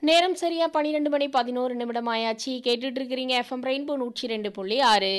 நேரம் சரியா பன்னிரெண்டு மணி பதினோரு நிமிடம் ஆயாச்சு கேட்டுட்டு இருக்கிறீங்க எஃப்எம் ரெயின்போ நூற்றி ரெண்டு புள்ளி ஆறு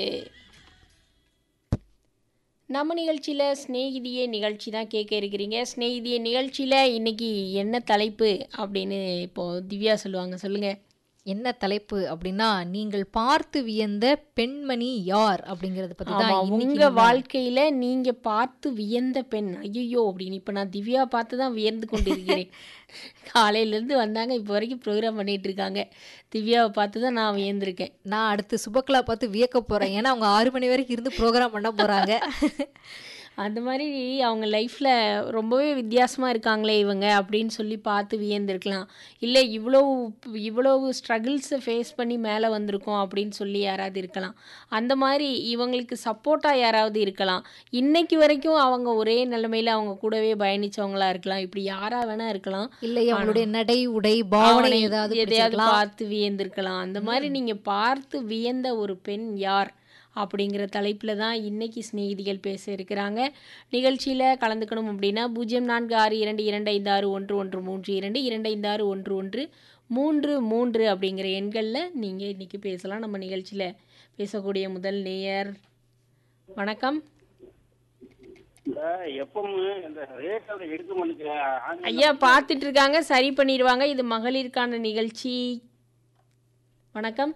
நம்ம நிகழ்ச்சியில் ஸ்நேகிதியே நிகழ்ச்சி தான் கேட்க இருக்கிறீங்க ஸ்நேகிதியே நிகழ்ச்சியில் இன்னைக்கு என்ன தலைப்பு அப்படின்னு இப்போ திவ்யா சொல்லுவாங்க சொல்லுங்க என்ன தலைப்பு அப்படின்னா நீங்கள் பார்த்து வியந்த பெண்மணி யார் அப்படிங்கறத பத்தி ஆமா தான் இன்னைக்கு உங்க நம்ம- வாழ்க்கையில நீங்க பார்த்து வியந்த பெண் ஐயோ அப்படின்னு இப்ப நான் திவ்யா பார்த்து தான் வியந்து கொண்டிருக்கிறேன் காலையில இருந்து வந்தாங்க இப்போ வரைக்கும் ப்ரோக்ராம் பண்ணிட்டு இருக்காங்க திவ்யாவை பார்த்து தான் நான் வியந்திருக்கேன் நான் அடுத்து சுபக்கலா பார்த்து வியக்க போறேன் ஏன்னா அவங்க ஆறு மணி வரைக்கும் இருந்து ப்ரோக்ராம் பண்ண போறாங்க அந்த மாதிரி அவங்க லைஃப்பில் ரொம்பவே வித்தியாசமாக இருக்காங்களே இவங்க அப்படின்னு சொல்லி பார்த்து வியந்திருக்கலாம் இல்லை இவ்வளோ இவ்வளவு ஸ்ட்ரகிள்ஸை ஃபேஸ் பண்ணி மேலே வந்திருக்கோம் அப்படின்னு சொல்லி யாராவது இருக்கலாம் அந்த மாதிரி இவங்களுக்கு சப்போர்ட்டாக யாராவது இருக்கலாம் இன்னைக்கு வரைக்கும் அவங்க ஒரே நிலைமையில் அவங்க கூடவே பயணிச்சவங்களா இருக்கலாம் இப்படி யாரா வேணா இருக்கலாம் இல்லை அவங்களுடைய நடை உடை பாவனை அவனை ஏதாவது எதையாவது பிடிச்சிருக்கலாம். பார்த்து வியந்திருக்கலாம் அந்த மாதிரி நீங்க பார்த்து வியந்த ஒரு பெண் யார் அப்படிங்கிற தலைப்பில் தான் இன்னைக்கு சிநேகிதிகள் பேச இருக்கிறாங்க நிகழ்ச்சியில் கலந்துக்கணும் அப்படின்னா பூஜ்ஜியம் நான்கு ஆறு இரண்டு இரண்டு ஐந்து ஆறு ஒன்று ஒன்று மூன்று இரண்டு இரண்டு ஐந்து ஆறு ஒன்று ஒன்று மூன்று மூன்று அப்படிங்கிற எண்களில் நீங்கள் இன்னைக்கு பேசலாம் நம்ம நிகழ்ச்சியில் பேசக்கூடிய முதல் நேயர் வணக்கம் இந்த எப்பவும் இந்த ரேட்டோட எடுக்க மாட்டேங்க ஐயா பார்த்துட்டு இருக்காங்க சரி பண்ணிடுவாங்க இது மகளிருக்கான நிகழ்ச்சி வணக்கம்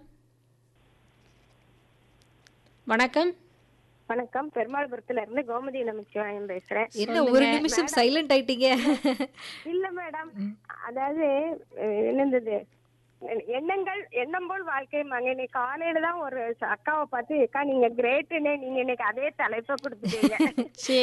வணக்கம் வணக்கம் பெருமாள்புரத்துல இருந்து கோமதி நமச்சிவாயம் பேசுறேன் என்ன ஒரு நிமிஷம் சைலண்ட் ஆயிட்டீங்க இல்ல மேடம் அதாவது அஹ், என்னது எண்ணங்கள் எண்ணம் போல் வாழ்க்கை மங்க இன்னைக்கு காலையில தான் ஒரு அக்காவை பார்த்து அக்கா நீங்க கிரேட்டுன்னு நீங்க இன்னைக்கு அதே தலைப்பை கொடுத்துட்டீங்க சரி